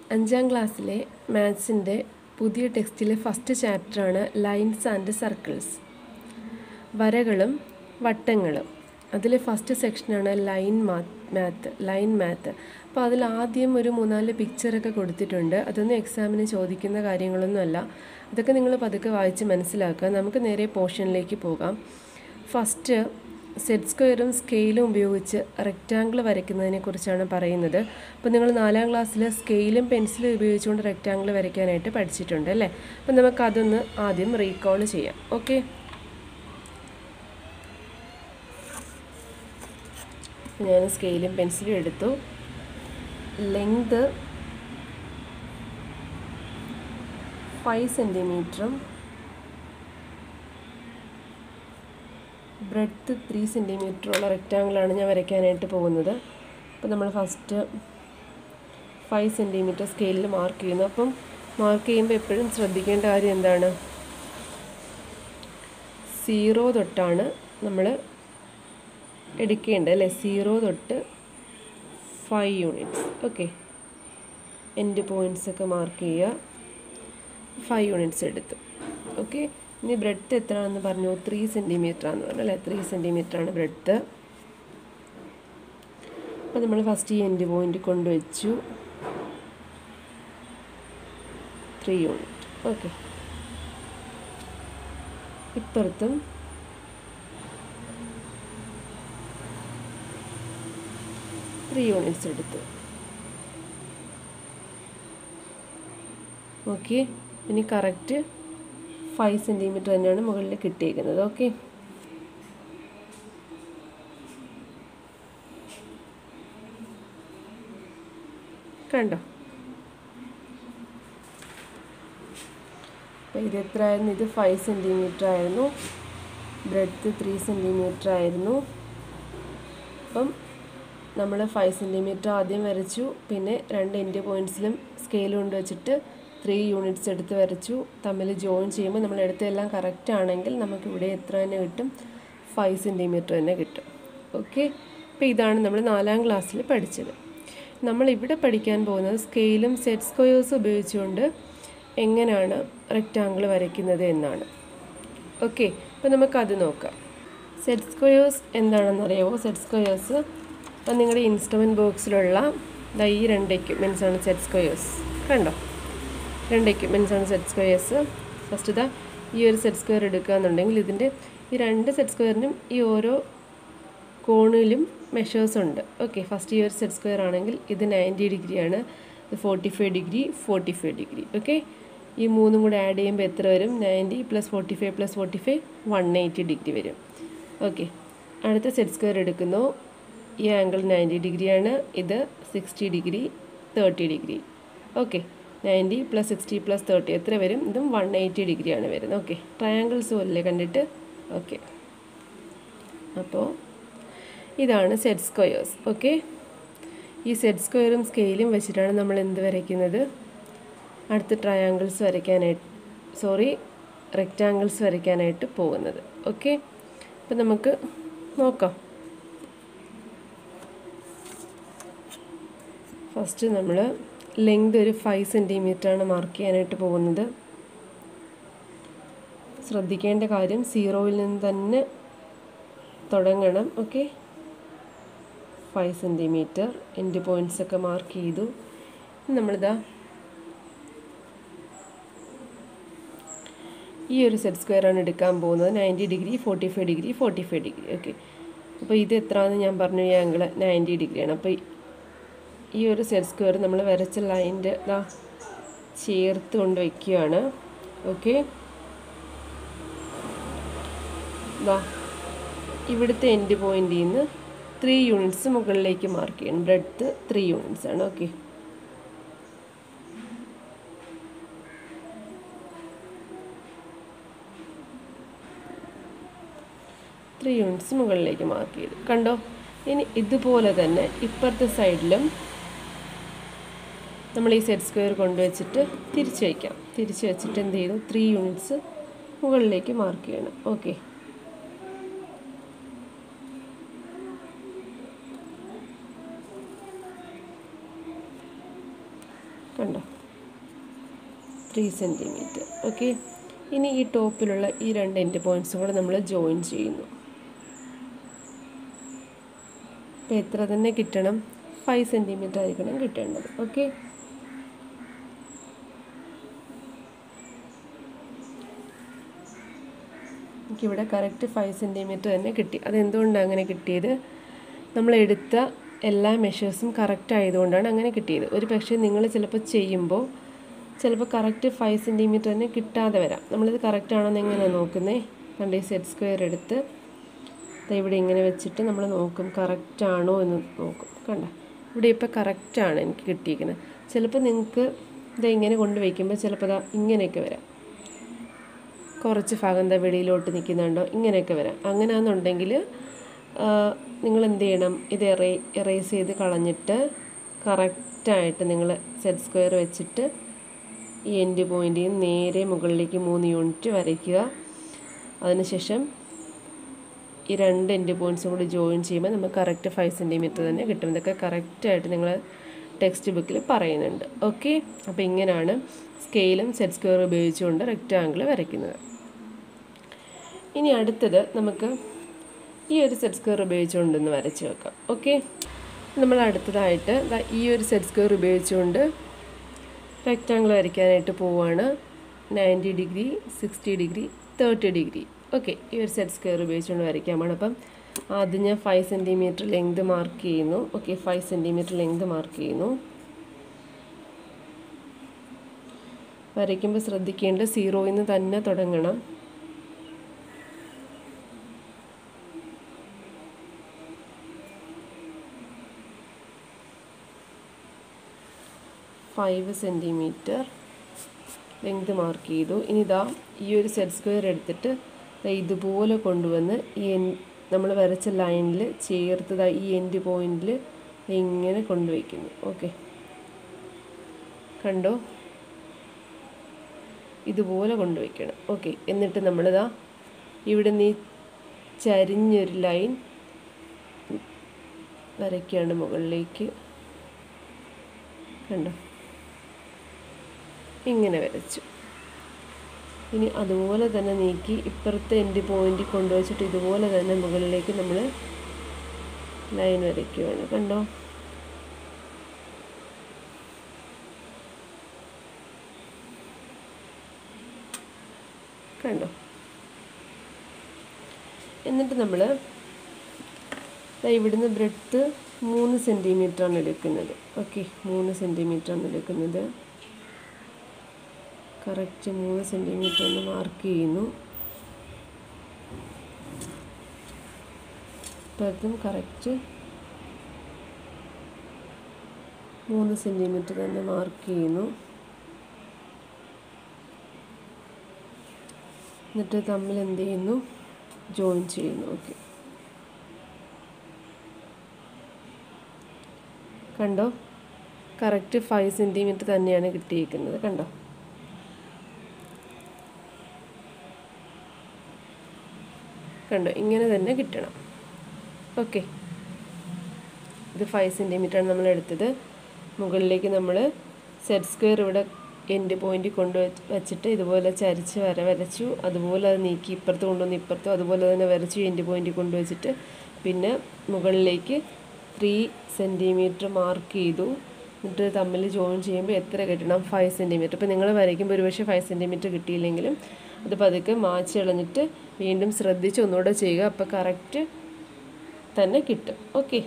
അഞ്ചാം ക്ലാസ്സിലെ മാത്സിൻ്റെ പുതിയ ടെക്സ്റ്റിലെ ഫസ്റ്റ് ചാപ്റ്ററാണ് ലൈൻസ് ആൻഡ് സർക്കിൾസ് വരകളും വട്ടങ്ങളും അതിലെ ഫസ്റ്റ് സെക്ഷനാണ് ലൈൻ മാത്ത് ലൈൻ മാത്ത് അപ്പോൾ അതിൽ ആദ്യം ഒരു മൂന്നാല് പിക്ചറൊക്കെ കൊടുത്തിട്ടുണ്ട് അതൊന്നും എക്സാമിന് ചോദിക്കുന്ന കാര്യങ്ങളൊന്നുമല്ല അതൊക്കെ നിങ്ങൾ പതുക്കെ വായിച്ച് മനസ്സിലാക്കുക നമുക്ക് നേരെ പോർഷനിലേക്ക് പോകാം ഫസ്റ്റ് സെറ്റ് സ്ക്വയറും സ്കെയിലും ഉപയോഗിച്ച് റെക്റ്റാങ്കിൾ വരയ്ക്കുന്നതിനെ കുറിച്ചാണ് പറയുന്നത് അപ്പോൾ നിങ്ങൾ നാലാം ക്ലാസ്സിൽ സ്കെയിലും പെൻസിലും ഉപയോഗിച്ചുകൊണ്ട് റെക്റ്റാങ്കിൾ വരയ്ക്കാനായിട്ട് പഠിച്ചിട്ടുണ്ട് അല്ലേ അപ്പോൾ നമുക്കതൊന്ന് ആദ്യം റീകോൾ ചെയ്യാം ഓക്കെ ഞാൻ സ്കെയിലും പെൻസിലും എടുത്തു ലെങ്ത് ഫൈവ് സെൻറ്റിമീറ്ററും ബ്രെഡ്ത്ത് ത്രീ സെൻറ്റിമീറ്ററുള്ള റെക്റ്റാങ്കിളാണ് ഞാൻ വരയ്ക്കാനായിട്ട് പോകുന്നത് അപ്പോൾ നമ്മൾ ഫസ്റ്റ് ഫൈവ് സെൻറ്റിമീറ്റർ സ്കെയിലിൽ മാർക്ക് ചെയ്യുന്നു അപ്പം മാർക്ക് ചെയ്യുമ്പോൾ എപ്പോഴും ശ്രദ്ധിക്കേണ്ട കാര്യം എന്താണ് സീറോ തൊട്ടാണ് നമ്മൾ എടുക്കേണ്ടത് അല്ലേ സീറോ തൊട്ട് five units okay end points ഒക്കെ മാർക്ക് ചെയ്യുക ഫൈവ് യൂണിറ്റ്സ് എടുത്തു ഓക്കെ ഇനി ബ്രെഡ്ത്ത് എത്രയാണെന്ന് പറഞ്ഞു ത്രീ സെൻറ്റിമീറ്റർ ആണെന്ന് പറഞ്ഞു അല്ലേ ത്രീ സെൻറ്റിമീറ്റർ ആണ് ബ്രെഡ്ത്ത് അപ്പോൾ നമ്മൾ ഫസ്റ്റ് ഈ എൻഡ് പോയിൻ്റ് കൊണ്ടുവച്ചു ത്രീ യൂണിറ്റ് ഓക്കെ ഇപ്പുറത്തും ത്രീ യൂണിറ്റ്സ് എടുത്തു ഓക്കെ ഇനി കറക്റ്റ് ഫൈവ് സെൻറ്റിമീറ്റർ തന്നെയാണ് മുകളിൽ കിട്ടിയിരിക്കുന്നത് ഓക്കെ കണ്ടോ അപ്പോൾ ഇത് എത്ര ആയിരുന്നു ഇത് ഫൈവ് സെൻറ്റിമീറ്റർ ആയിരുന്നു ബ്രെഡ്ത്ത് ത്രീ സെൻറ്റിമീറ്റർ ആയിരുന്നു അപ്പം നമ്മൾ ഫൈവ് സെൻറ്റിമീറ്റർ ആദ്യം വരച്ചു പിന്നെ രണ്ട് എൻഡ് പോയിൻറ്റ്സിലും സ്കെയിൽ കൊണ്ട് വെച്ചിട്ട് ത്രീ യൂണിറ്റ്സ് എടുത്ത് വരച്ചു തമ്മിൽ ജോയിൻ ചെയ്യുമ്പോൾ നമ്മൾ എടുത്തതെല്ലാം കറക്റ്റ് ആണെങ്കിൽ നമുക്ക് ഇവിടെ എത്ര തന്നെ കിട്ടും ഫൈവ് സെൻറ്റിമീറ്റർ തന്നെ കിട്ടും ഓക്കെ അപ്പോൾ ഇതാണ് നമ്മൾ നാലാം ക്ലാസ്സിൽ പഠിച്ചത് നമ്മൾ ഇവിടെ പഠിക്കാൻ പോകുന്നത് സ്കെയിലും സെറ്റ് സ്ക്വയേഴ്സും ഉപയോഗിച്ചുകൊണ്ട് എങ്ങനെയാണ് റെക്റ്റാങ്കിൾ വരയ്ക്കുന്നത് എന്നാണ് ഓക്കെ അപ്പോൾ നമുക്കത് നോക്കാം സെറ്റ് സ്ക്വയേഴ്സ് എന്താണെന്നറിയാമോ സെറ്റ് സ്ക്വയേഴ്സ് അപ്പം നിങ്ങളുടെ ഇൻസ്ട്രുമെൻറ്റ് ബോക്സിലുള്ള ഈ രണ്ട് എക്യുപ്മെൻറ്റ്സ് ആണ് സെറ്റ് സ്ക്വയേഴ്സ് കണ്ടോ രണ്ട് എക്യുപ്മെൻറ്റ്സ് ആണ് സെറ്റ് സ്ക്വയേഴ്സ് ഫസ്റ്റ് ഇതാ ഈ ഒരു സെറ്റ് സ്ക്വയർ എടുക്കുക എന്നുണ്ടെങ്കിൽ ഇതിൻ്റെ ഈ രണ്ട് സെറ്റ് സ്ക്വയറിനും ഈ ഓരോ കോണിലും മെഷേഴ്സ് ഉണ്ട് ഓക്കെ ഫസ്റ്റ് ഈ ഒരു സെറ്റ് സ്ക്വയർ ആണെങ്കിൽ ഇത് നയൻറ്റി ഡിഗ്രിയാണ് ഇത് forty five degree forty five degree okay ഈ മൂന്നും കൂടെ ആഡ് ചെയ്യുമ്പോൾ എത്ര വരും ninety plus forty five plus forty five one eighty degree വരും ഓക്കെ അടുത്ത സെറ്റ് സ്ക്വയർ എടുക്കുന്നു ഈ ആംഗിൾ നയൻറ്റി ഡിഗ്രിയാണ് ഇത് sixty degree thirty degree okay ninety plus sixty plus thirty എത്ര വരും ഇതും വൺ എയ്റ്റി ഡിഗ്രിയാണ് വരുന്നത് ഓക്കെ ട്രയാങ്കിൾസ് പോലെ കണ്ടിട്ട് ഓക്കെ അപ്പോൾ ഇതാണ് സെറ്റ് സ്ക്വയേഴ്സ് ഓക്കെ ഈ സെറ്റ് സ്ക്വയറും സ്കെയിലും വെച്ചിട്ടാണ് നമ്മൾ എന്ത് വരയ്ക്കുന്നത് അടുത്ത ട്രയാങ്കിൾസ് വരയ്ക്കാനായിട്ട് സോറി റെക്റ്റാങ്കിൾസ് വരയ്ക്കാനായിട്ട് പോകുന്നത് ഓക്കെ അപ്പം നമുക്ക് നോക്കാം ഫസ്റ്റ് നമ്മൾ ലെങ്ത് ഒരു ഫൈവ് സെൻറ്റിമീറ്ററാണ് മാർക്ക് ചെയ്യാനായിട്ട് പോകുന്നത് ശ്രദ്ധിക്കേണ്ട കാര്യം സീറോയിൽ നിന്ന് തന്നെ തുടങ്ങണം okay five centimetre end points ഒക്കെ മാർക്ക് ചെയ്തു നമ്മളിതാ ഈ ഒരു സെറ്റ് സ്ക്വയർ ആണ് എടുക്കാൻ പോകുന്നത് ninety degree forty five degree forty five degree okay അപ്പോൾ ഇത് എത്രയാണെന്ന് ഞാൻ പറഞ്ഞു ഈ ആംഗിൾ നയൻറ്റി ഡിഗ്രിയാണ് അപ്പോൾ ഈ ഒരു സെറ്റ് സ്ക്വയർ നമ്മൾ വരച്ച ലൈൻ്റെ ഇതാ ചേർത്ത് കൊണ്ട് വയ്ക്കുകയാണ് ഓക്കെ ഇതാ ഇവിടുത്തെ എൻഡ് പോയിന്റിൽ നിന്ന് ത്രീ യൂണിറ്റ്സ് മുകളിലേക്ക് മാർക്ക് ചെയ്യണം ബ്രെഡ്ത്ത് ത്രീ യൂണിറ്റ്സ് ആണ് ഓക്കെ ത്രീ യൂണിറ്റ്സ് മുകളിലേക്ക് മാർക്ക് ചെയ്തു കണ്ടോ ഇനി ഇതുപോലെ തന്നെ ഇപ്പുറത്തെ സൈഡിലും നമ്മൾ ഈ സെറ്റ് സ്ക്വയർ കൊണ്ടുവച്ചിട്ട് തിരിച്ച് വയ്ക്കാം തിരിച്ച് വെച്ചിട്ട് എന്ത് ചെയ്തു ത്രീ യൂണിറ്റ്സ് മുകളിലേക്ക് മാർക്ക് ചെയ്യണം ഓക്കെ കണ്ടോ ത്രീ സെൻറ്റിമീറ്റർ ഓക്കെ ഇനി ഈ ടോപ്പിലുള്ള ഈ രണ്ട് എൻഡ് പോയിൻറ്റ്സും കൂടെ നമ്മൾ ജോയിൻ ചെയ്യുന്നു അപ്പോൾ എത്ര തന്നെ കിട്ടണം ഫൈവ് സെൻറ്റിമീറ്റർ ആയിരിക്കണം കിട്ടേണ്ടത് ഓക്കെ എനിക്കിവിടെ കറക്റ്റ് ഫൈവ് സെൻറ്റിമീറ്റർ തന്നെ കിട്ടി അതെന്തുകൊണ്ടാണ് അങ്ങനെ കിട്ടിയത് നമ്മൾ എടുത്ത എല്ലാ മെഷേഴ്സും കറക്റ്റ് ആയതുകൊണ്ടാണ് അങ്ങനെ കിട്ടിയത് ഒരു പക്ഷേ നിങ്ങൾ ചിലപ്പോൾ ചെയ്യുമ്പോൾ ചിലപ്പോൾ കറക്റ്റ് ഫൈവ് സെൻറ്റിമീറ്റർ തന്നെ കിട്ടാതെ വരാം നമ്മളിത് കറക്റ്റ് ആണോന്ന് എങ്ങനെയാണ് നോക്കുന്നത് കണ്ട് ഈ സെറ്റ് സ്ക്വയർ എടുത്ത് ദാ ഇവിടെ ഇങ്ങനെ വെച്ചിട്ട് നമ്മൾ നോക്കും കറക്റ്റ് ആണോ എന്ന് നോക്കും കണ്ട ഇവിടെ ഇപ്പോൾ കറക്റ്റാണ് എനിക്ക് കിട്ടിയിരിക്കുന്നത് ചിലപ്പോൾ നിങ്ങൾക്ക് ഇത് ഇങ്ങനെ കൊണ്ട് വയ്ക്കുമ്പോൾ ചിലപ്പോൾ ദാ ഇങ്ങനെയൊക്കെ വരാം കുറച്ച് ഭാഗം എന്താ വെളിയിലോട്ട് നിൽക്കുന്നുണ്ടോ ഇങ്ങനെയൊക്കെ വരാം അങ്ങനെയാണെന്നുണ്ടെങ്കിൽ നിങ്ങൾ എന്ത് ചെയ്യണം ഇത് എറേ എറേസ് ചെയ്ത് കളഞ്ഞിട്ട് കറക്റ്റായിട്ട് നിങ്ങൾ സെറ്റ് സ്ക്വയർ വെച്ചിട്ട് ഈ എൻഡ് പോയിൻ്റിൽ നിന്ന് നേരെ മുകളിലേക്ക് മൂന്ന് യൂണിറ്റ് വരയ്ക്കുക അതിനുശേഷം ഈ രണ്ട് എൻഡ് പോയിൻറ്റ്സും കൂടി ജോയിൻ ചെയ്യുമ്പോൾ നമുക്ക് കറക്റ്റ് ഫൈവ് സെൻറ്റിമീറ്റർ തന്നെ കിട്ടും ഇതൊക്കെ കറക്റ്റായിട്ട് നിങ്ങൾ ടെക്സ്റ്റ് ബുക്കിൽ പറയുന്നുണ്ട് ഓക്കെ അപ്പോൾ ഇങ്ങനെയാണ് സ്കെയിലും സെറ്റ് സ്ക്വയർ ഉപയോഗിച്ചുകൊണ്ട് റെക്റ്റാങ്കിൾ വരയ്ക്കുന്നത് ഇനി അടുത്തത് നമുക്ക് ഈ ഒരു സെറ്റ് സ്ക്വയർ ഉപയോഗിച്ചുകൊണ്ടൊന്ന് വരച്ച് വെക്കാം ഓക്കെ നമ്മൾ അടുത്തതായിട്ട് ദാ ഈ ഒരു സെറ്റ് സ്ക്വയർ ഉപയോഗിച്ചുകൊണ്ട് റെക്റ്റാങ്കിൾ വരയ്ക്കാനായിട്ട് പോവുകയാണ് ninety degree sixty degree thirty degree okay ഈ ഒരു സെറ്റ് സ്ക്വയർ ഉപയോഗിച്ചുകൊണ്ട് വരയ്ക്കാമാണ് അപ്പം ആദ്യം ഞാൻ ഫൈവ് സെൻറ്റിമീറ്റർ ലെങ്ത് മാർക്ക് ചെയ്യുന്നു okay five centimetre length mark ചെയ്യുന്നു വരയ്ക്കുമ്പോൾ ശ്രദ്ധിക്കേണ്ടത് സീറോയിൽ നിന്ന് തന്നെ തുടങ്ങണം ഫൈവ് സെൻറ്റിമീറ്റർ ലെങ്ത് മാർക്ക് ചെയ്തു ഇനി ഇതാ ഈ ഒരു സെറ്റ് സ്ക്വയർ എടുത്തിട്ട് ദാ ഇതുപോലെ കൊണ്ടുവന്ന് ഈ എൻ നമ്മൾ വരച്ച ലൈനിൽ ചേർത്ത് ദാ ഈ എൻഡ് പോയിന്റിൽ ഇങ്ങനെ കൊണ്ടുവയ്ക്കുന്നു ഓക്കെ കണ്ടോ ഇതുപോലെ കൊണ്ടുവയ്ക്കണം ഓക്കെ എന്നിട്ട് നമ്മളിതാ ഇവിടെ നീ ചരിഞ്ഞൊരു ലൈൻ വരയ്ക്കുകയാണ് മുകളിലേക്ക് കണ്ടോ ഇങ്ങനെ വരച്ചു ഇനി അതുപോലെ തന്നെ നീക്കി ഇപ്പുറത്തെ എൻഡ് പോയിന്റ് കൊണ്ടുവച്ചിട്ട് ഇതുപോലെ തന്നെ മുകളിലേക്ക് നമ്മൾ ലൈൻ വരയ്ക്കുകയാണ് കണ്ടോ കണ്ടോ എന്നിട്ട് നമ്മൾ ഇവിടുന്ന് ബ്രെഡ്ത്ത് മൂന്ന് സെൻറ്റിമീറ്ററാണ് എടുക്കുന്നത് ഓക്കെ മൂന്ന് സെൻറ്റിമീറ്ററാണ് എടുക്കുന്നത് കറക്റ്റ് മൂന്ന് സെൻറ്റിമീറ്റർ ഒന്ന് മാർക്ക് ചെയ്യുന്നു ഇപ്പോഴത്തും കറക്റ്റ് മൂന്ന് സെൻറ്റിമീറ്റർ തന്നെ മാർക്ക് ചെയ്യുന്നു എന്നിട്ട് തമ്മിൽ എന്ത് ചെയ്യുന്നു ജോയിൻ ചെയ്യുന്നു ഓക്കെ കണ്ടോ കറക്റ്റ് ഫൈവ് സെൻറ്റിമീറ്റർ തന്നെയാണ് കിട്ടിയിരിക്കുന്നത് കണ്ടോ കണ്ടോ ഇങ്ങനെ തന്നെ കിട്ടണം ഓക്കെ ഇത് ഫൈവ് സെൻറ്റിമീറ്ററാണ് നമ്മൾ എടുത്തത് മുകളിലേക്ക് നമ്മൾ സെറ്റ് സ്ക്വയർ ഇവിടെ എൻഡ് പോയിന്റ് കൊണ്ട് വെച്ചിട്ട് ഇതുപോലെ ചരിച്ച് വര വരച്ചു അതുപോലെ അത് നീക്കി ഇപ്പുറത്ത് കൊണ്ടുവന്ന് ഇപ്പുറത്തും അതുപോലെ തന്നെ വരച്ചു എൻഡ് പോയിന്റ് കൊണ്ടുവച്ചിട്ട് പിന്നെ മുകളിലേക്ക് ത്രീ സെൻറ്റിമീറ്റർ മാർക്ക് ചെയ്തു എന്നിട്ട് തമ്മിൽ ജോയിൻ ചെയ്യുമ്പോൾ എത്ര കിട്ടണം ഫൈവ് സെൻറ്റിമീറ്റർ ഇപ്പോൾ നിങ്ങൾ വരയ്ക്കുമ്പോൾ ഒരുപക്ഷെ ഫൈവ് സെൻറ്റിമീറ്റർ കിട്ടിയില്ലെങ്കിലും അത് പതുക്കെ മാച്ച് കളഞ്ഞിട്ട് വീണ്ടും ശ്രദ്ധിച്ച് ഒന്നുകൂടെ ചെയ്യുക അപ്പോൾ കറക്റ്റ് തന്നെ കിട്ടും ഓക്കെ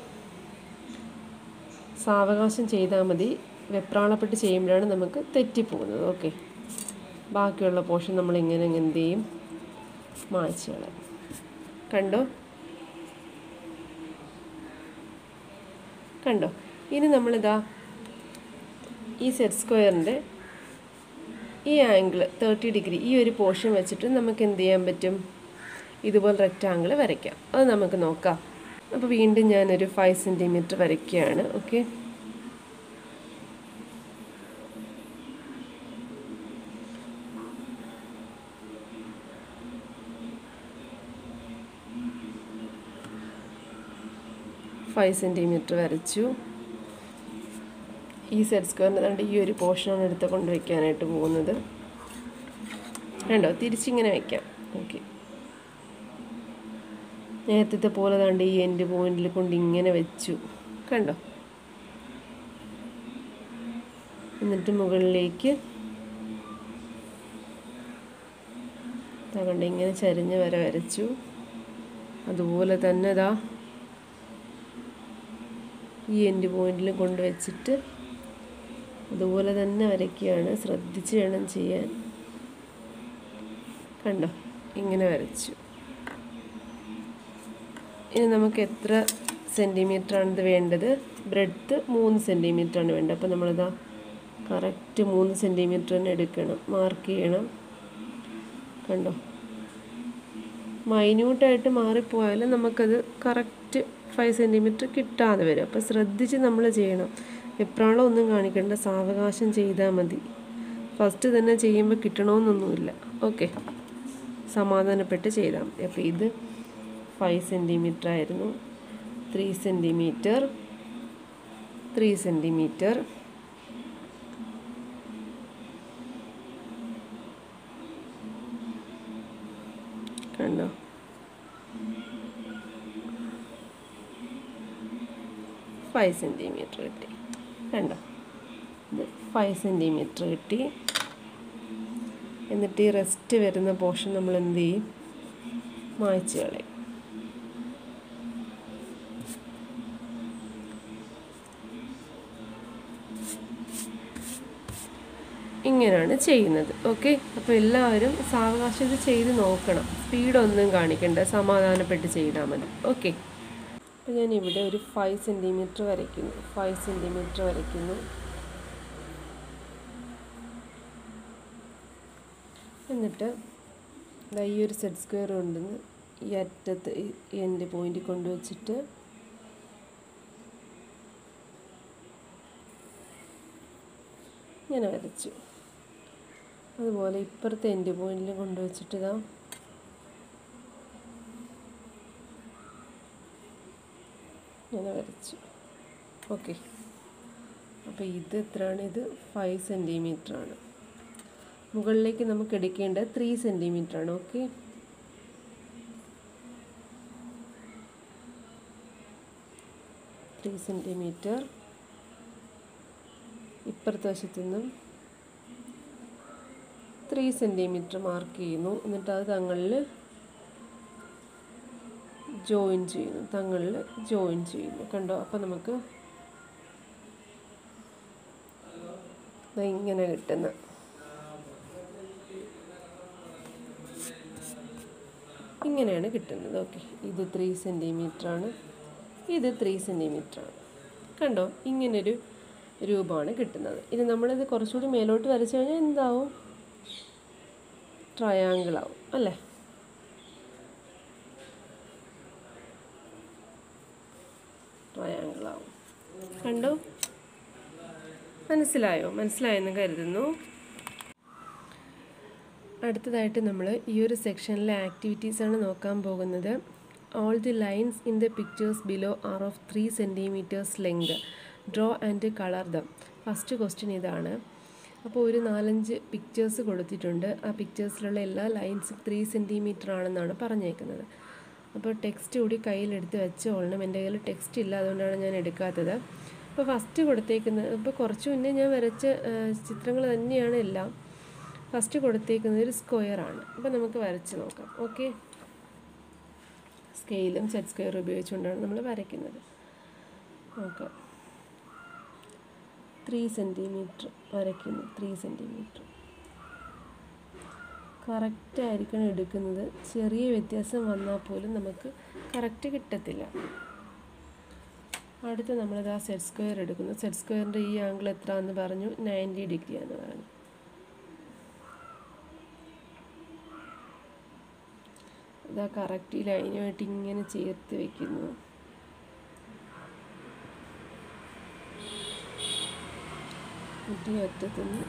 സാവകാശം ചെയ്താൽ മതി വെപ്രാളപ്പെട്ട് ചെയ്യുമ്പോഴാണ് നമുക്ക് തെറ്റിപ്പോകുന്നത് ഓക്കെ ബാക്കിയുള്ള പോർഷൻ നമ്മൾ ഇങ്ങനെ എന്ത് ചെയ്യും മായ്ച്ച് കളയും കണ്ടോ കണ്ടോ ഇനി നമ്മളിതാ ഈ സെറ്റ് സ്ക്വയറിൻ്റെ ഈ ആംഗിൾ തേർട്ടി ഡിഗ്രി ഈ ഒരു പോർഷൻ വെച്ചിട്ട് നമുക്ക് എന്ത് ചെയ്യാൻ പറ്റും ഇതുപോലെ റെക്റ്റാങ്കിൾ വരയ്ക്കാം അത് നമുക്ക് നോക്കാം അപ്പോൾ വീണ്ടും ഞാനൊരു ഫൈവ് സെൻറ്റിമീറ്റർ വരയ്ക്കുകയാണ് ഓക്കെ ഫൈവ് സെൻറ്റിമീറ്റർ വരച്ചു ഈ സെറ്റ് സ്ക്വയറിൻ്റെ കണ്ട് ഈ ഒരു പോർഷനാണ് എടുത്ത് കൊണ്ട് വയ്ക്കാനായിട്ട് പോകുന്നത് കണ്ടോ തിരിച്ചിങ്ങനെ വയ്ക്കാം ഓക്കെ നേരത്തെ പോലെ കണ്ട് ഈ എൻഡ് പോയിന്റിൽ കൊണ്ട് ഇങ്ങനെ വെച്ചു കണ്ടോ എന്നിട്ട് മുകളിലേക്ക് കണ്ട് ഇങ്ങനെ ചരിഞ്ഞ് വര വരച്ചു അതുപോലെ തന്നെ ഇതാ ഈ എൻഡ് പോയിന്റിൽ കൊണ്ടുവച്ചിട്ട് അതുപോലെ തന്നെ വരയ്ക്കുകയാണ് ശ്രദ്ധിച്ച് വേണം ചെയ്യാൻ കണ്ടോ ഇങ്ങനെ വരച്ചു ഇനി നമുക്ക് എത്ര സെൻറ്റിമീറ്റർ ആണ് ഇത് വേണ്ടത് ബ്രെഡ്ത്ത് മൂന്ന് സെൻറ്റിമീറ്റർ ആണ് വേണ്ടത് അപ്പോൾ നമ്മളിതാ കറക്റ്റ് മൂന്ന് സെൻറ്റിമീറ്റർ തന്നെ എടുക്കണം മാർക്ക് ചെയ്യണം കണ്ടോ മൈന്യൂട്ടായിട്ട് മാറിപ്പോയാൽ നമുക്കത് കറക്റ്റ് ഫൈവ് സെൻറ്റിമീറ്റർ കിട്ടാതെ വരും അപ്പോൾ ശ്രദ്ധിച്ച് നമ്മൾ ചെയ്യണം എപ്രാളം ഒന്നും കാണിക്കേണ്ട സാവകാശം ചെയ്താൽ മതി ഫസ്റ്റ് തന്നെ ചെയ്യുമ്പോൾ കിട്ടണമെന്നൊന്നുമില്ല ഓക്കെ സമാധാനപ്പെട്ട് ചെയ്താൽ മതി അപ്പോൾ ഇത് ഫൈവ് സെൻറ്റിമീറ്റർ ആയിരുന്നു ത്രീ സെൻറ്റിമീറ്റർ ത്രീ സെൻറ്റിമീറ്റർ കണ്ടോ ഫൈവ് സെൻറ്റിമീറ്റർ കിട്ടി കണ്ടോ ഇത് ഫൈവ് സെൻറ്റിമീറ്റർ കിട്ടി എന്നിട്ട് ഈ റെസ്റ്റ് വരുന്ന പോർഷൻ നമ്മൾ എന്ത് ചെയ്യും മായ്ച്ച് കളയും ഇങ്ങനെയാണ് ചെയ്യുന്നത് ഓക്കെ അപ്പോൾ എല്ലാവരും സാവകാശം ഇത് ചെയ്ത് നോക്കണം സ്പീഡൊന്നും കാണിക്കണ്ട സമാധാനപ്പെട്ട് ചെയ്താൽ മതി ഓക്കെ അപ്പോൾ ഞാൻ ഇവിടെ ഒരു ഫൈവ് സെൻറ്റിമീറ്റർ വരയ്ക്കുന്നു ഫൈവ് സെൻറ്റിമീറ്റർ വരയ്ക്കുന്നു എന്നിട്ട് ദാ ഈ ഒരു സെറ്റ് സ്ക്വയർ കൊണ്ടുവന്ന് ഈ അറ്റത്ത് ഈ എൻ്റെ പോയിന്റ് കൊണ്ടുവച്ചിട്ട് ഇങ്ങനെ വരച്ചു അതുപോലെ ഇപ്പുറത്തെ എൻ്റെ പോയിന്റിൽ കൊണ്ടുവച്ചിട്ട് ഇതാ ഇങ്ങനെ വരച്ചു ഓക്കെ അപ്പോൾ ഇത് എത്രയാണ് ഇത് ഫൈവ് സെൻറ്റിമീറ്റർ ആണ് മുകളിലേക്ക് നമുക്ക് എടുക്കേണ്ടത് ത്രീ സെൻറ്റിമീറ്റർ ആണ് ഓക്കെ ത്രീ സെൻറ്റിമീറ്റർ ഇപ്പുറത്തെ വശത്തു നിന്നും ത്രീ സെൻറ്റിമീറ്റർ മാർക്ക് ചെയ്യുന്നു എന്നിട്ട് അത് തങ്ങളിൽ ജോയിൻ ചെയ്യുന്നു തങ്ങളിൽ ജോയിൻ ചെയ്യുന്നു കണ്ടോ അപ്പോൾ നമുക്ക് ദാ ഇങ്ങനെ കിട്ടുന്ന ഇങ്ങനെയാണ് കിട്ടുന്നത് ഓക്കെ ഇത് ത്രീ സെൻറ്റിമീറ്റർ ആണ് ഇത് ത്രീ സെൻറ്റിമീറ്റർ ആണ് കണ്ടോ ഇങ്ങനൊരു രൂപമാണ് കിട്ടുന്നത് ഇനി നമ്മളിത് കുറച്ചുകൂടി മേലോട്ട് വരച്ചു കഴിഞ്ഞാൽ എന്താവും ട്രയാങ്കിൾ ആവും അല്ലേ ട്രയാങ്കിൾ ആവും കണ്ടോ മനസ്സിലായോ മനസ്സിലായെന്ന് കരുതുന്നു അടുത്തതായിട്ട് നമ്മൾ ഈ ഒരു സെക്ഷനിലെ ആക്ടിവിറ്റീസാണ് നോക്കാൻ പോകുന്നത് all the lines in the pictures below are of three centimetres length draw and colour them first question ഇതാണ് അപ്പോൾ ഒരു നാലഞ്ച് പിക്ചേഴ്സ് കൊടുത്തിട്ടുണ്ട് ആ പിക്ചേഴ്സിലുള്ള എല്ലാ ലൈൻസും ത്രീ സെൻറ്റിമീറ്റർ ആണെന്നാണ് പറഞ്ഞേക്കുന്നത് അപ്പോൾ ടെക്സ്റ്റ് കൂടി കയ്യിലെടുത്ത് വെച്ചോളണം എൻ്റെ കയ്യിൽ ടെക്സ്റ്റ് ഇല്ല അതുകൊണ്ടാണ് ഞാൻ എടുക്കാത്തത് അപ്പോൾ ഫസ്റ്റ് കൊടുത്തേക്കുന്നത് ഇപ്പോൾ കുറച്ച് മുന്നേ ഞാൻ വരച്ച ചിത്രങ്ങൾ തന്നെയാണ് എല്ലാം ഫസ്റ്റ് കൊടുത്തേക്കുന്നത് ഒരു സ്ക്വയറാണ് അപ്പോൾ നമുക്ക് വരച്ച് നോക്കാം ഓക്കെ സ്കെയിലും സെറ്റ് സ്ക്വയർ ഉപയോഗിച്ചുകൊണ്ടാണ് നമ്മൾ വരയ്ക്കുന്നത് നോക്കാം ത്രീ സെൻറ്റിമീറ്റർ വരയ്ക്കുന്നു ത്രീ സെൻറ്റിമീറ്റർ കറക്റ്റ് ആയിരിക്കണം എടുക്കുന്നത് ചെറിയ വ്യത്യാസം വന്നാൽ പോലും നമുക്ക് കറക്റ്റ് കിട്ടത്തില്ല അടുത്ത് നമ്മളിത് ആ സെറ്റ് സ്ക്വയർ എടുക്കുന്നു സെറ്റ് സ്ക്വയറിൻ്റെ ഈ ആംഗിൾ എത്ര എന്ന് പറഞ്ഞു നയൻറ്റി ഡിഗ്രി എന്ന് പറഞ്ഞു ഇതാ കറക്റ്റ് ഈ ലൈനുമായിട്ട് ഇങ്ങനെ ചേർത്ത് വെക്കുന്നു മുട്ടി അറ്റത്തുനിന്ന്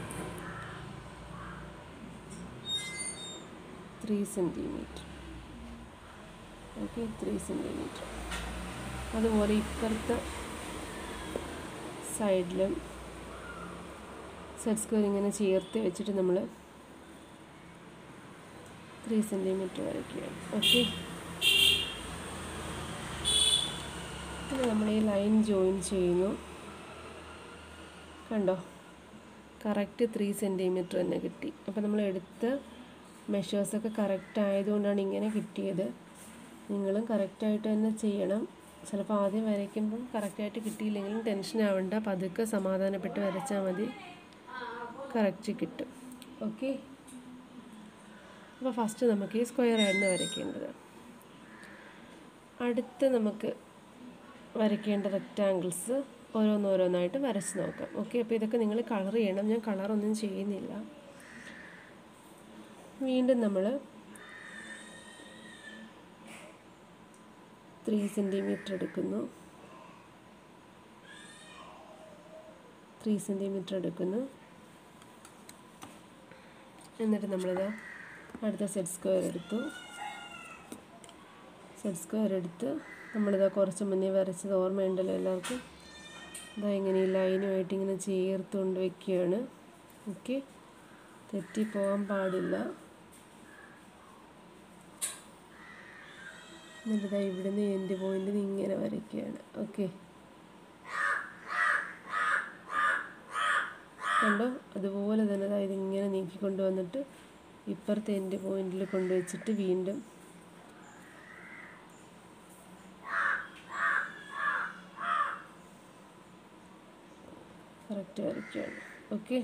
three centimetre okay three centimetre അതുപോലെ ഇപ്പുറത്തെ സൈഡിലും സെറ്റ് സ്ക്വയർ ഇങ്ങനെ ചേർത്ത് വെച്ചിട്ട് നമ്മൾ ത്രീ സെൻറ്റിമീറ്റർ വരയ്ക്കുകയാണ് ഓക്കെ പിന്നെ നമ്മൾ ഈ ലൈൻ ജോയിൻ ചെയ്യുന്നു കണ്ടോ കറക്റ്റ് ത്രീ സെൻറ്റിമീറ്റർ തന്നെ കിട്ടി അപ്പോൾ നമ്മൾ എടുത്ത മെഷേഴ്സൊക്കെ കറക്റ്റ് ആയതുകൊണ്ടാണ് ഇങ്ങനെ കിട്ടിയത് നിങ്ങളും കറക്റ്റായിട്ട് തന്നെ ചെയ്യണം ചിലപ്പോൾ ആദ്യം വരയ്ക്കുമ്പം കറക്റ്റായിട്ട് കിട്ടിയില്ലെങ്കിലും ടെൻഷൻ ആവണ്ട പതുക്കെ സമാധാനപ്പെട്ട് വരച്ചാൽ മതി കറക്റ്റ് കിട്ടും ഓക്കെ അപ്പോൾ ഫസ്റ്റ് നമുക്ക് ഈ സ്ക്വയർ ആയിരുന്നു വരയ്ക്കേണ്ടത് അടുത്ത് നമുക്ക് വരയ്ക്കേണ്ട റെക്റ്റാങ്കിൾസ് ഓരോന്നോരോന്നായിട്ട് വരച്ച് നോക്കാം ഓക്കെ അപ്പോൾ ഇതൊക്കെ നിങ്ങൾ കളർ ചെയ്യണം ഞാൻ കളറൊന്നും ചെയ്യുന്നില്ല വീണ്ടും നമ്മൾ ത്രീ സെൻറ്റിമീറ്റർ എടുക്കുന്നു ത്രീ സെൻറ്റിമീറ്റർ എടുക്കുന്നു എന്നിട്ട് നമ്മളിത് അടുത്ത സെറ്റ് സ്ക്വയർ എടുത്തു സെറ്റ് സ്ക്വയർ എടുത്ത് നമ്മളിതാ കുറച്ച് മുന്നേ വരച്ചത് ഓർമ്മയുണ്ടല്ലോ എല്ലാവർക്കും ഇതാ ഇങ്ങനെ ഈ ലൈനുമായിട്ട് ഇങ്ങനെ ചേർത്തുകൊണ്ട് വെക്കുകയാണ് ഓക്കെ തെറ്റിപ്പോകാൻ പാടില്ല എന്നിട്ട് ഇതാ ഇവിടുന്ന് എൻഡ് പോയിന്റിൽ ഇങ്ങനെ വരയ്ക്കുകയാണ് ഓക്കെ കണ്ടോ അതുപോലെ തന്നെ അതാ ഇതിങ്ങനെ നീക്കിക്കൊണ്ട് വന്നിട്ട് ഇപ്പുറത്തെ എൻഡ് പോയിന്റിൽ കൊണ്ടുവച്ചിട്ട് വീണ്ടും കറക്റ്റ് വരയ്ക്കുകയാണ് ഓക്കെ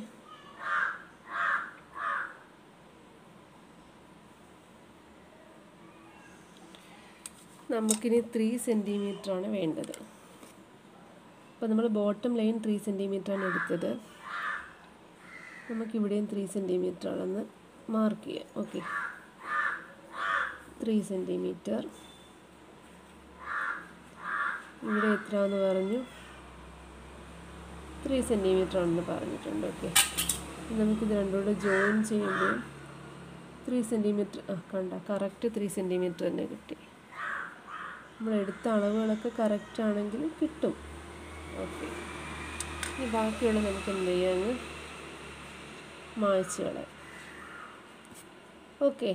നമുക്കിനി ത്രീ ആണ് വേണ്ടത് അപ്പോൾ നമ്മൾ ബോട്ടം ലൈൻ ത്രീ ആണ് എടുത്തത് നമുക്കിവിടെയും ത്രീ സെൻറ്റിമീറ്റർ ആണെന്ന് മാർക്ക് ചെയ്യാം ഓക്കെ ത്രീ സെൻറ്റിമീറ്റർ ഇവിടെ എത്രയാണെന്ന് പറഞ്ഞു ത്രീ സെൻറ്റിമീറ്റർ ആണെന്ന് പറഞ്ഞിട്ടുണ്ട് ഓക്കെ നമുക്കിത് രണ്ടുകൂടെ ജോയിൻ ചെയ്യുമ്പോൾ ത്രീ സെൻറ്റിമീറ്റർ ആ കണ്ട കറക്റ്റ് ത്രീ സെൻറ്റിമീറ്റർ തന്നെ കിട്ടി നമ്മൾ എടുത്ത അളവുകളൊക്കെ കറക്റ്റ് ആണെങ്കിൽ കിട്ടും ഓക്കെ ഇനി ബാക്കിയുള്ള നമുക്ക് എന്ത് ചെയ്യാമെന്ന് മായ്ച്ച് കളയാം ഓക്കെ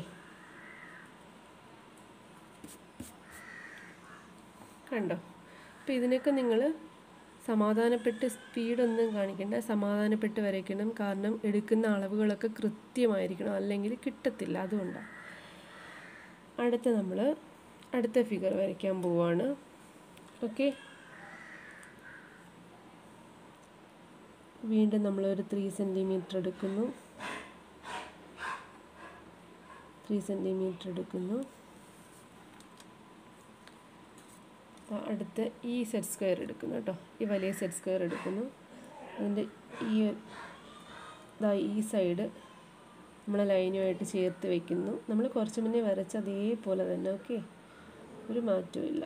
കണ്ടോ അപ്പോൾ ഇതിനൊക്കെ നിങ്ങൾ സമാധാനപ്പെട്ട് സ്പീഡൊന്നും കാണിക്കണ്ട സമാധാനപ്പെട്ട് വരയ്ക്കണം കാരണം എടുക്കുന്ന അളവുകളൊക്കെ കൃത്യമായിരിക്കണം അല്ലെങ്കിൽ കിട്ടത്തില്ല അതുകൊണ്ടാണ് അടുത്ത നമ്മൾ അടുത്ത ഫിഗർ വരയ്ക്കാൻ പോവാണ് ഓക്കെ വീണ്ടും നമ്മളൊരു ത്രീ സെൻറ്റിമീറ്റർ എടുക്കുന്നു ത്രീ സെൻറ്റിമീറ്റർ എടുക്കുന്നു അടുത്ത ഈ സെറ്റ് സ്ക്വയർ എടുക്കുന്നു കേട്ടോ ഈ വലിയ സെറ്റ് സ്ക്വയർ എടുക്കുന്നു അതിൻ്റെ ഈ ഇതാ ഈ സൈഡ് നമ്മൾ ലൈനുമായിട്ട് ചേർത്ത് വയ്ക്കുന്നു നമ്മൾ കുറച്ച് മുന്നേ വരച്ച അതേപോലെ തന്നെ ഓക്കെ ഒരു മാറ്റവും ഇല്ല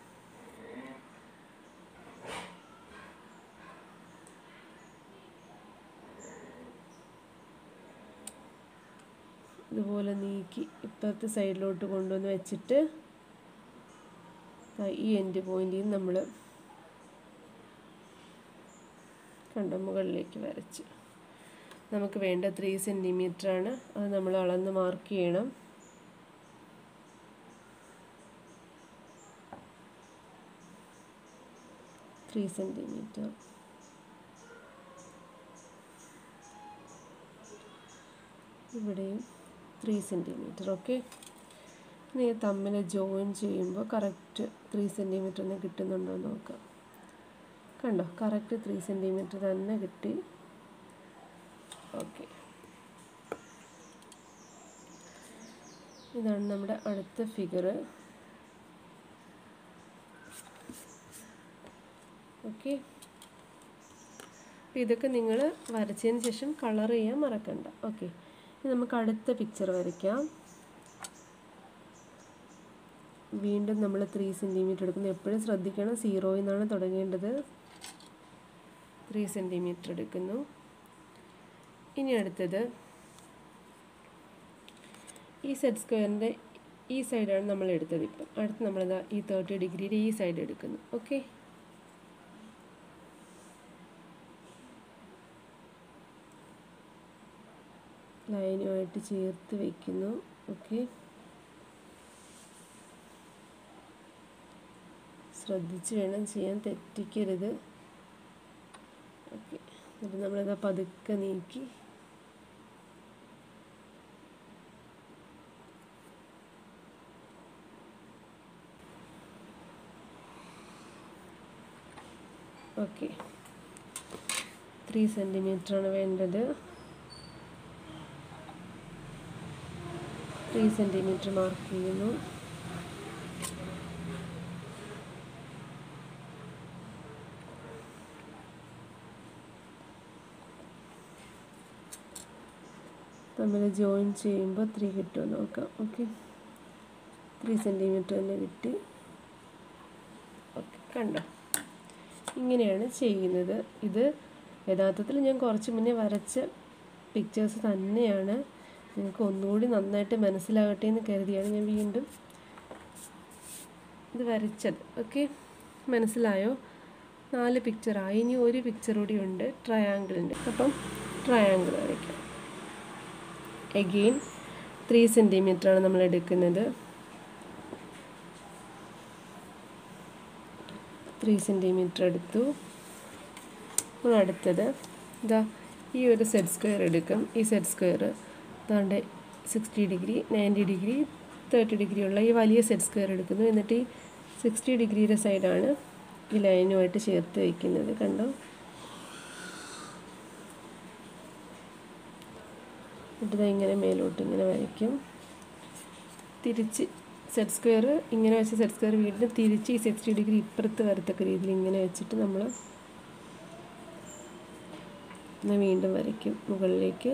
ഇതുപോലെ നീക്കി ഇപ്പുറത്തെ സൈഡിലോട്ട് കൊണ്ടുവന്ന് വെച്ചിട്ട് ഈ എൻഡ് പോയിന്റിൽ നിന്ന് നമ്മൾ കണ്ട മുകളിലേക്ക് വരച്ച് നമുക്ക് വേണ്ട ത്രീ ആണ് അത് നമ്മൾ അളന്ന് മാർക്ക് ചെയ്യണം ത്രീ സെൻറ്റിമീറ്റർ ഇവിടെയും ത്രീ സെൻറ്റിമീറ്റർ ഓക്കെ ഇനി തമ്മിൽ ജോയിൻ ചെയ്യുമ്പോൾ കറക്റ്റ് ത്രീ സെൻറ്റിമീറ്റർ തന്നെ കിട്ടുന്നുണ്ടോ എന്ന് നോക്കാം കണ്ടോ കറക്റ്റ് ത്രീ സെൻറ്റിമീറ്റർ തന്നെ കിട്ടി ഓക്കെ ഇതാണ് നമ്മുടെ അടുത്ത ഫിഗർ ഓക്കെ ഇതൊക്കെ നിങ്ങൾ വരച്ചതിന് ശേഷം കളർ ചെയ്യാൻ മറക്കണ്ട ഓക്കെ ഇനി നമുക്ക് അടുത്ത പിക്ചർ വരയ്ക്കാം വീണ്ടും നമ്മൾ ത്രീ സെൻറ്റിമീറ്റർ എടുക്കുന്നു എപ്പോഴും ശ്രദ്ധിക്കണം സീറോയിൽ നിന്നാണ് തുടങ്ങേണ്ടത് ത്രീ സെൻറ്റിമീറ്റർ എടുക്കുന്നു ഇനി അടുത്തത് ഈ സെറ്റ് സ്ക്വയറിൻ്റെ ഈ സൈഡാണ് നമ്മൾ എടുത്തത് ഇപ്പം അടുത്ത് നമ്മളിതാ ഈ തേർട്ടി ഡിഗ്രിയുടെ ഈ സൈഡ് എടുക്കുന്നു ഓക്കെ ലൈനുമായിട്ട് ചേർത്ത് വയ്ക്കുന്നു ഓക്കെ ശ്രദ്ധിച്ച് വേണം ചെയ്യാൻ തെറ്റിക്കരുത് ഓക്കെ എന്നിട്ട് നമ്മളിത് പതുക്കെ നീക്കി ഓക്കെ ത്രീ ആണ് വേണ്ടത് ത്രീ സെൻറ്റിമീറ്റർ മാർക്ക് ചെയ്യുന്നു തമ്മിൽ ജോയിൻ ചെയ്യുമ്പോൾ ത്രീ കിട്ടുമോ നോക്കാം ഓക്കെ ത്രീ സെൻറ്റിമീറ്റർ തന്നെ കിട്ടി ഓക്കെ കണ്ടോ ഇങ്ങനെയാണ് ചെയ്യുന്നത് ഇത് യഥാർത്ഥത്തിൽ ഞാൻ കുറച്ച് മുന്നേ വരച്ച പിക്ചേഴ്സ് തന്നെയാണ് നിങ്ങൾക്ക് ഒന്നുകൂടി നന്നായിട്ട് മനസ്സിലാകട്ടെ എന്ന് കരുതിയാണ് ഞാൻ വീണ്ടും ഇത് വരച്ചത് ഓക്കെ മനസ്സിലായോ നാല് പിക്ചറായി ഇനി ഒരു പിക്ചർ കൂടി ഉണ്ട് ട്രയാങ്കിളിൻ്റെ അപ്പം ട്രയാങ്കിൾ വരയ്ക്കാം എഗെയിൻ ത്രീ ആണ് നമ്മൾ എടുക്കുന്നത് ത്രീ സെൻറ്റിമീറ്റർ എടുത്തു അപ്പോൾ അടുത്തത് ഇതാ ഈ ഒരു സെറ്റ് സ്ക്വയർ എടുക്കും ഈ സെറ്റ് സ്ക്വയർ അതാണ്ട് sixty degree ninety degree thirty degree ഉള്ള ഈ വലിയ സെറ്റ് സ്ക്വയർ എടുക്കുന്നു എന്നിട്ട് ഈ സിക്സ്റ്റി ഡിഗ്രിയുടെ സൈഡാണ് ഈ ലൈനുമായിട്ട് ചേർത്ത് വയ്ക്കുന്നത് കണ്ടോ എന്നിട്ട് ഇങ്ങനെ മേലോട്ട് ഇങ്ങനെ വരയ്ക്കും തിരിച്ച് സെറ്റ് സ്ക്വയർ ഇങ്ങനെ വെച്ച സെറ്റ് സ്ക്വയർ വീണ്ടും തിരിച്ച് ഈ സിക്സ്റ്റി ഡിഗ്രി ഇപ്പുറത്ത് വരത്തക്ക രീതിയിൽ ഇങ്ങനെ വെച്ചിട്ട് നമ്മൾ വീണ്ടും വരയ്ക്കും മുകളിലേക്ക്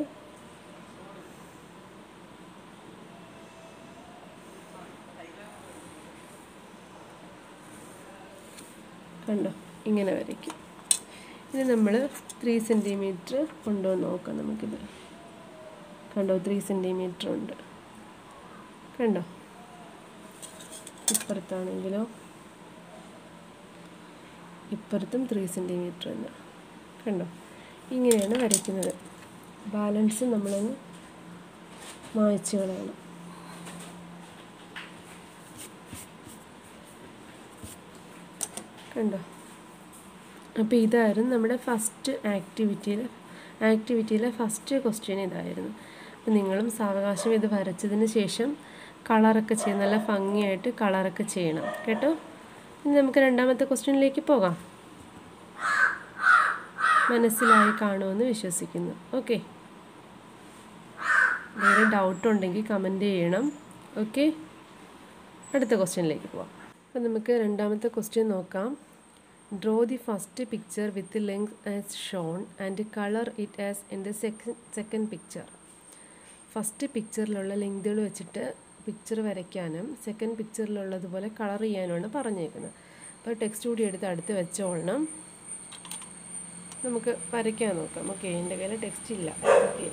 കണ്ടോ ഇങ്ങനെ വരയ്ക്കും ഇനി നമ്മൾ ത്രീ സെൻറ്റിമീറ്റർ ഉണ്ടോ എന്ന് നോക്കാം നമുക്കിത് കണ്ടോ ത്രീ സെൻറ്റിമീറ്റർ ഉണ്ട് കണ്ടോ ഇപ്പുറത്താണെങ്കിലോ ഇപ്പുറത്തും ത്രീ സെൻറ്റിമീറ്റർ ഉണ്ട് കണ്ടോ ഇങ്ങനെയാണ് വരയ്ക്കുന്നത് ബാലൻസ് നമ്മളങ്ങ് മായ്ച്ച് കളയണം കണ്ടോ അപ്പോൾ ഇതായിരുന്നു നമ്മുടെ ഫസ്റ്റ് ആക്ടിവിറ്റിയിൽ ആക്ടിവിറ്റിയിലെ ഫസ്റ്റ് ക്വസ്റ്റ്യൻ ഇതായിരുന്നു അപ്പോൾ നിങ്ങളും സാവകാശം ഇത് വരച്ചതിന് ശേഷം കളറൊക്കെ ചെയ്ത് നല്ല ഭംഗിയായിട്ട് കളറൊക്കെ ചെയ്യണം കേട്ടോ ഇനി നമുക്ക് രണ്ടാമത്തെ ക്വസ്റ്റ്യനിലേക്ക് പോകാം മനസ്സിലായി കാണുമെന്ന് വിശ്വസിക്കുന്നു ഓക്കെ വേറെ ഡൗട്ട് ഉണ്ടെങ്കിൽ കമൻറ്റ് ചെയ്യണം ഓക്കെ അടുത്ത ക്വസ്റ്റ്യനിലേക്ക് പോവാം അപ്പോൾ നമുക്ക് രണ്ടാമത്തെ ക്വസ്റ്റ്യൻ നോക്കാം draw the first picture with length as shown and colour it as in the second second picture first പിക്ചറിലുള്ള ലെങ്തുകൾ വെച്ചിട്ട് പിക്ചർ വരയ്ക്കാനും സെക്കൻഡ് പിക്ചറിലുള്ളതുപോലെ കളർ ചെയ്യാനുമാണ് പറഞ്ഞേക്കുന്നത് അപ്പോൾ ടെക്സ്റ്റ് കൂടി എടുത്ത് അടുത്ത് വെച്ചോളണം നമുക്ക് വരയ്ക്കാൻ നോക്കാം ഓക്കെ എൻ്റെ കയ്യിൽ ടെക്സ്റ്റ് ഇല്ല ഓക്കെ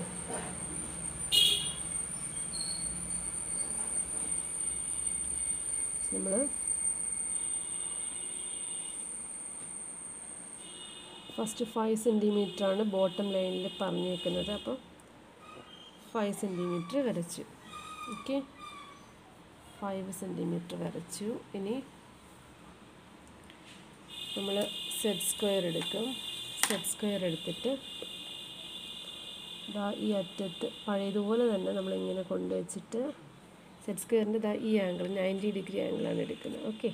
നമ്മൾ ഫസ്റ്റ് ഫൈവ് സെൻറ്റിമീറ്റർ ആണ് ബോട്ടം ലൈനിൽ പറഞ്ഞേക്കുന്നത് അപ്പോൾ ഫൈവ് സെൻറ്റിമീറ്റർ വരച്ചു ഓക്കെ ഫൈവ് സെൻറ്റിമീറ്റർ വരച്ചു ഇനി നമ്മൾ സെറ്റ് സ്ക്വയർ എടുക്കും സെറ്റ് സ്ക്വയർ എടുത്തിട്ട് ഇതാ ഈ അറ്റത്ത് പഴയതുപോലെ തന്നെ നമ്മളിങ്ങനെ കൊണ്ടുവച്ചിട്ട് സെറ്റ് സ്ക്വയറിൻ്റെ ഇതാ ഈ ആംഗിൾ നയൻറ്റി ഡിഗ്രി ആംഗിളാണ് എടുക്കുന്നത് ഓക്കെ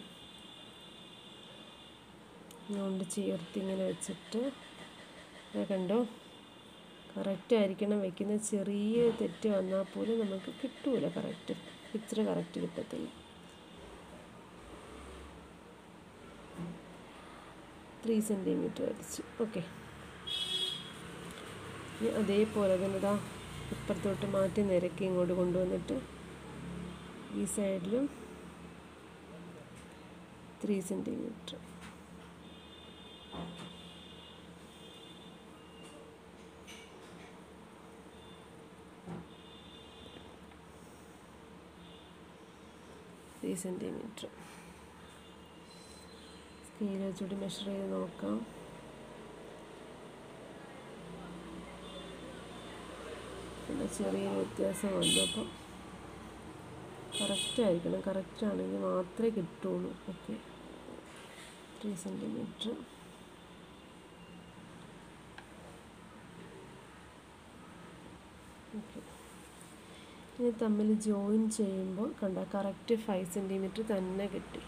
കൊണ്ട് ചേർത്ത് ഇങ്ങനെ വെച്ചിട്ട് കണ്ടോ കറക്റ്റ് ആയിരിക്കണം വെക്കുന്ന ചെറിയ തെറ്റ് വന്നാൽ പോലും നമുക്ക് കിട്ടൂല കറക്റ്റ് പിക്ചർ കറക്റ്റ് കിട്ടത്തില്ല ത്രീ സെൻറ്റിമീറ്റർ വരച്ചു ഓക്കെ ഇനി അതേപോലെ തന്നെ ഇതാ ഇപ്പുറത്തോട്ട് മാറ്റി നിരക്കി ഇങ്ങോട്ട് കൊണ്ടുവന്നിട്ട് ഈ സൈഡിലും three centimetre three centimetre scale വെച്ചുകൂടി മെഷർ ചെയ്ത് നോക്കാം പിന്നെ ചെറിയൊരു വ്യത്യാസം വന്നു അപ്പം കറക്റ്റ് ആയിരിക്കണം കറക്റ്റ് ആണെങ്കിൽ മാത്രമേ കിട്ടുള്ളൂ ഓക്കെ ത്രീ സെൻറ്റിമീറ്റർ ഓക്കെ ഇനി തമ്മിൽ ജോയിൻ ചെയ്യുമ്പോൾ കണ്ട കറക്റ്റ് ഫൈവ് സെൻറ്റിമീറ്റർ തന്നെ കിട്ടി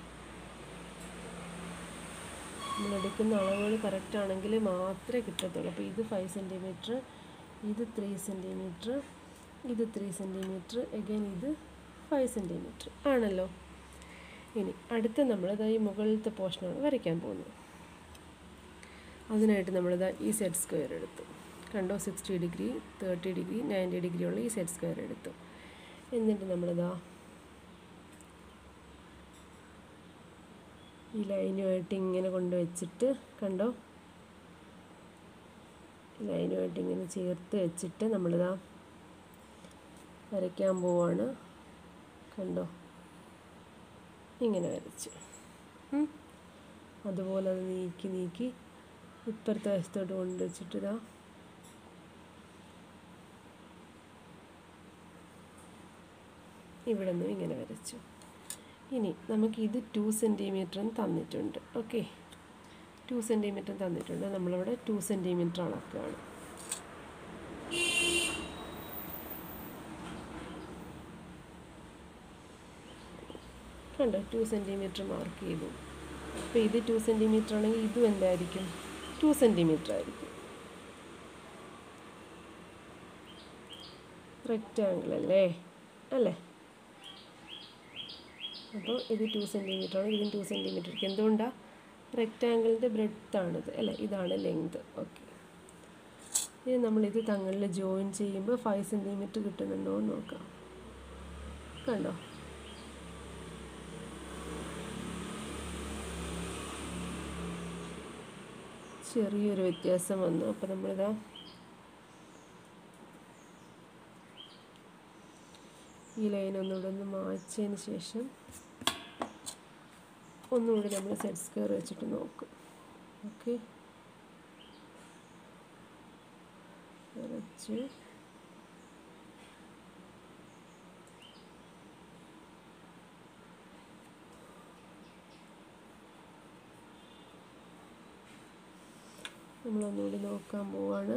നമ്മൾ എടുക്കുന്ന അളവുകൾ കറക്റ്റ് ആണെങ്കിൽ മാത്രമേ കിട്ടത്തുള്ളൂ അപ്പോൾ ഇത് ഫൈവ് സെൻറ്റിമീറ്റർ ഇത് ത്രീ സെൻറ്റിമീറ്റർ ഇത് ത്രീ സെൻറ്റിമീറ്റർ എഗൈൻ ഇത് ഫൈവ് സെൻറ്റിമീറ്റർ ആണല്ലോ ഇനി അടുത്ത നമ്മളിതാ ഈ മുകളിലത്തെ പോർഷനാണ് വരയ്ക്കാൻ പോകുന്നത് അതിനായിട്ട് നമ്മളിതാ ഈ സെറ്റ് സ്ക്വയർ എടുത്തു കണ്ടോ sixty degree thirty degree ninety degree ഉള്ള ഈ സെറ്റ് സ്ക്വയർ എടുത്തു എന്നിട്ട് നമ്മളിതാ ഈ ലൈനുമായിട്ട് ഇങ്ങനെ കൊണ്ട് വെച്ചിട്ട് കണ്ടോ ലൈനുമായിട്ട് ഇങ്ങനെ ചേർത്ത് വെച്ചിട്ട് നമ്മളിതാ വരയ്ക്കാൻ പോവാണ് കണ്ടോ ഇങ്ങനെ വരച്ചു ഉം. അതുപോലെ അത് നീക്കി നീക്കി ഇപ്പുറത്തെ വശത്തോട്ട് കൊണ്ട് വെച്ചിട്ട് ഇതാ ഇവിടെ നിന്നും ഇങ്ങനെ വരച്ചു ഇനി നമുക്ക് ഇത് ടു സെൻറ്റിമീറ്ററും തന്നിട്ടുണ്ട് ഓക്കെ ടു സെൻറ്റിമീറ്റർ തന്നിട്ടുണ്ട് നമ്മളിവിടെ ടു സെൻറ്റിമീറ്റർ അളക്കുകയാണ് കണ്ടോ ടു സെൻറ്റിമീറ്റർ മാർക്ക് ചെയ്തു അപ്പോൾ ഇത് ടു സെൻറ്റിമീറ്റർ ആണെങ്കിൽ ഇതും എന്തായിരിക്കും ടു സെൻറ്റിമീറ്റർ ആയിരിക്കും റെക്റ്റാങ്കിൾ അല്ലേ അല്ലേ അപ്പോൾ ഇത് ടു സെൻറ്റിമീറ്റർ ആണ് ഇതും ടു സെൻറ്റിമീറ്റർ ആയിരിക്കും എന്തുകൊണ്ടാണ് റെക്റ്റാങ്കിളിൻ്റെ ബ്രെഡ്ത്താണിത് അല്ലേ ഇതാണ് ലെങ്ത് ഓക്കെ ഇനി നമ്മളിത് തങ്ങളിൽ ജോയിൻ ചെയ്യുമ്പോൾ ഫൈവ് സെൻറ്റിമീറ്റർ കിട്ടുന്നുണ്ടോ എന്ന് നോക്കാം കണ്ടോ ചെറിയൊരു വ്യത്യാസം വന്നു അപ്പോൾ നമ്മളിതാ ഈ ലൈൻ ഒന്നുകൂടെ ഒന്ന് മായ്ച്ചതിന് ശേഷം ഒന്നുകൂടി നമ്മൾ സെറ്റ് സ്ക്വയർ വെച്ചിട്ട് നോക്കും ഓക്കെ വരച്ച് നമ്മളൊന്നുകൂടി നോക്കാൻ പോവാണ്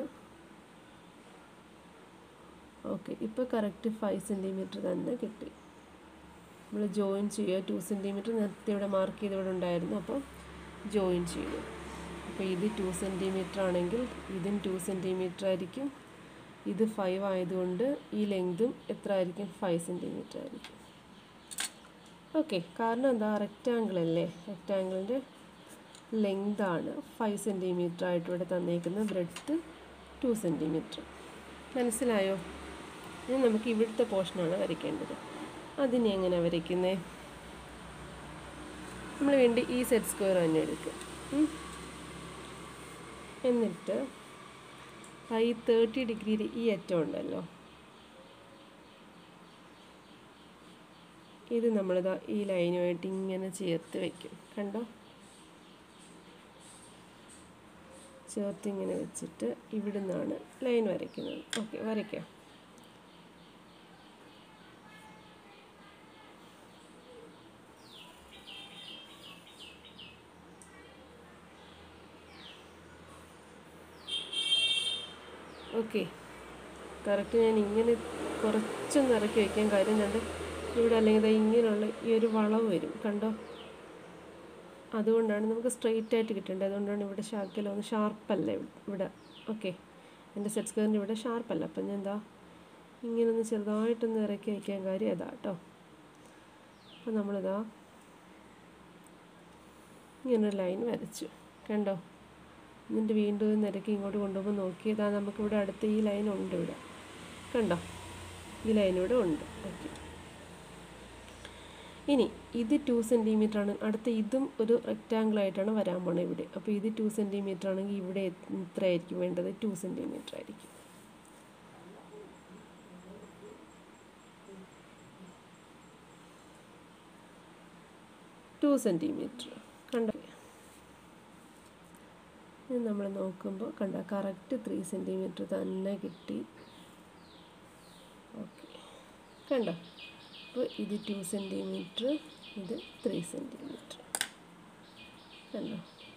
ഓക്കെ ഇപ്പോൾ കറക്റ്റ് ഫൈവ് സെൻറ്റിമീറ്റർ തന്നെ കിട്ടി നമ്മൾ ജോയിൻ ചെയ്യുക ടു സെൻറ്റിമീറ്റർ നേരത്തെ ഇവിടെ മാർക്ക് ചെയ്ത് ഇവിടെ ഉണ്ടായിരുന്നു അപ്പോൾ ജോയിൻ ചെയ്തു അപ്പോൾ ഇത് ടു സെൻറ്റിമീറ്റർ ആണെങ്കിൽ ഇതും ടു സെൻറ്റിമീറ്റർ ആയിരിക്കും ഇത് ഫൈവ് ആയതുകൊണ്ട് ഈ ലെങ്തും എത്ര ആയിരിക്കും ഫൈവ് സെൻറ്റിമീറ്റർ ആയിരിക്കും ഓക്കെ കാരണം എന്താ റെക്റ്റാങ്കിൾ അല്ലേ റെക്റ്റാങ്കിളിൻ്റെ ലെങ്താണ് ഫൈവ് സെൻറ്റിമീറ്റർ ആയിട്ട് ഇവിടെ തന്നേക്കുന്ന ബ്രെഡ്ത്ത് ടു സെൻറ്റിമീറ്റർ മനസ്സിലായോ ഇനി നമുക്ക് ഇവിടുത്തെ പോർഷനാണ് വരയ്ക്കേണ്ടത് അതിനെ എങ്ങനെ വരയ്ക്കുന്നത് നമ്മൾ വേണ്ടി ഈ സെറ്റ് സ്ക്വയർ തന്നെ എടുക്കുക ഉം. എന്നിട്ട് ഈ തേർട്ടി ഡിഗ്രിയിൽ ഈ അറ്റം ഉണ്ടല്ലോ ഇത് നമ്മളിതാ ഈ ലൈനുമായിട്ട് ഇങ്ങനെ ചേർത്ത് വയ്ക്കും കണ്ടോ ചേർത്ത് ഇങ്ങനെ വെച്ചിട്ട് ഇവിടുന്നാണ് ലൈൻ വരയ്ക്കുന്നത് ഓക്കെ വരയ്ക്കാം ഓക്കെ കറക്റ്റ് ഞാൻ ഇങ്ങനെ കുറച്ചൊന്ന് ഇറക്കി വയ്ക്കാൻ കാര്യം കണ്ട് ഇവിടെ അല്ലെങ്കിൽ ദാ ഇങ്ങനെയുള്ള ഈ ഒരു വളവ് വരും കണ്ടോ അതുകൊണ്ടാണ് നമുക്ക് സ്ട്രെയിറ്റ് ആയിട്ട് കിട്ടേണ്ടത് അതുകൊണ്ടാണ് ഇവിടെ ഷാക്കിലൊന്ന് ഷാർപ്പല്ല ഇവിടെ ഓക്കെ എൻ്റെ സെറ്റ് സ്ക്വയറിൻ്റെ ഇവിടെ ഷാർപ്പല്ല അപ്പം ഞാൻ എന്താ ഇങ്ങനെ ഒന്ന് ചെറുതായിട്ടൊന്ന് ഇറക്കി വയ്ക്കാൻ കാര്യം അതാ കേട്ടോ അപ്പം നമ്മളിതാ ഇങ്ങനൊരു ലൈൻ വരച്ചു കണ്ടോ എന്നിട്ട് വീണ്ടും ഇത് നിരക്കി ഇങ്ങോട്ട് കൊണ്ടുപോകുമ്പോൾ നോക്കിയതാ നമുക്കിവിടെ അടുത്ത് ഈ ലൈൻ ഉണ്ട് ഇവിടെ കണ്ടോ ഈ ലൈൻ ഇവിടെ ഉണ്ട് ഓക്കെ ഇനി ഇത് ടു സെൻറ്റിമീറ്റർ ആണ് അടുത്ത ഇതും ഒരു റെക്റ്റാങ്കിൾ ആയിട്ടാണ് വരാൻ പോണത് ഇവിടെ അപ്പോൾ ഇത് ടു സെൻറ്റിമീറ്റർ ആണെങ്കിൽ ഇവിടെ എത്ര ആയിരിക്കും വേണ്ടത് ടു സെൻറ്റിമീറ്റർ ആയിരിക്കും ടു സെൻറ്റിമീറ്റർ കണ്ടോ ഇത് നമ്മൾ നോക്കുമ്പോൾ കണ്ട കറക്റ്റ് ത്രീ സെൻറ്റിമീറ്റർ തന്നെ കിട്ടി ഓക്കെ കണ്ടോ അപ്പോൾ ഇത് ടു സെൻറ്റിമീറ്റർ ഇത് ത്രീ സെൻറ്റിമീറ്റർ കണ്ടോ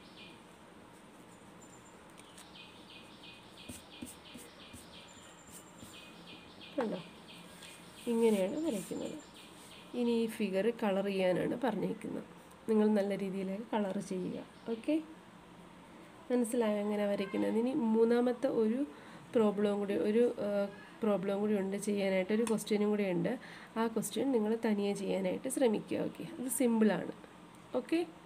കണ്ടോ ഇങ്ങനെയാണ് വരയ്ക്കുന്നത് ഇനി ഈ ഫിഗർ കളർ ചെയ്യാനാണ് പറഞ്ഞിരിക്കുന്നത് നിങ്ങൾ നല്ല രീതിയിൽ കളർ ചെയ്യുക ഓക്കെ മനസ്സിലായോ എങ്ങനെ വരയ്ക്കുന്നത് ഇനി മൂന്നാമത്തെ ഒരു പ്രോബ്ലവും കൂടി ഒരു പ്രോബ്ലവും കൂടി ഉണ്ട് ചെയ്യാനായിട്ട് ഒരു ക്വസ്റ്റ്യനും കൂടി ഉണ്ട് ആ ക്വസ്റ്റ്യൻ നിങ്ങൾ തനിയെ ചെയ്യാനായിട്ട് ശ്രമിക്കുക ഓക്കെ അത് സിമ്പിളാണ് ഓക്കെ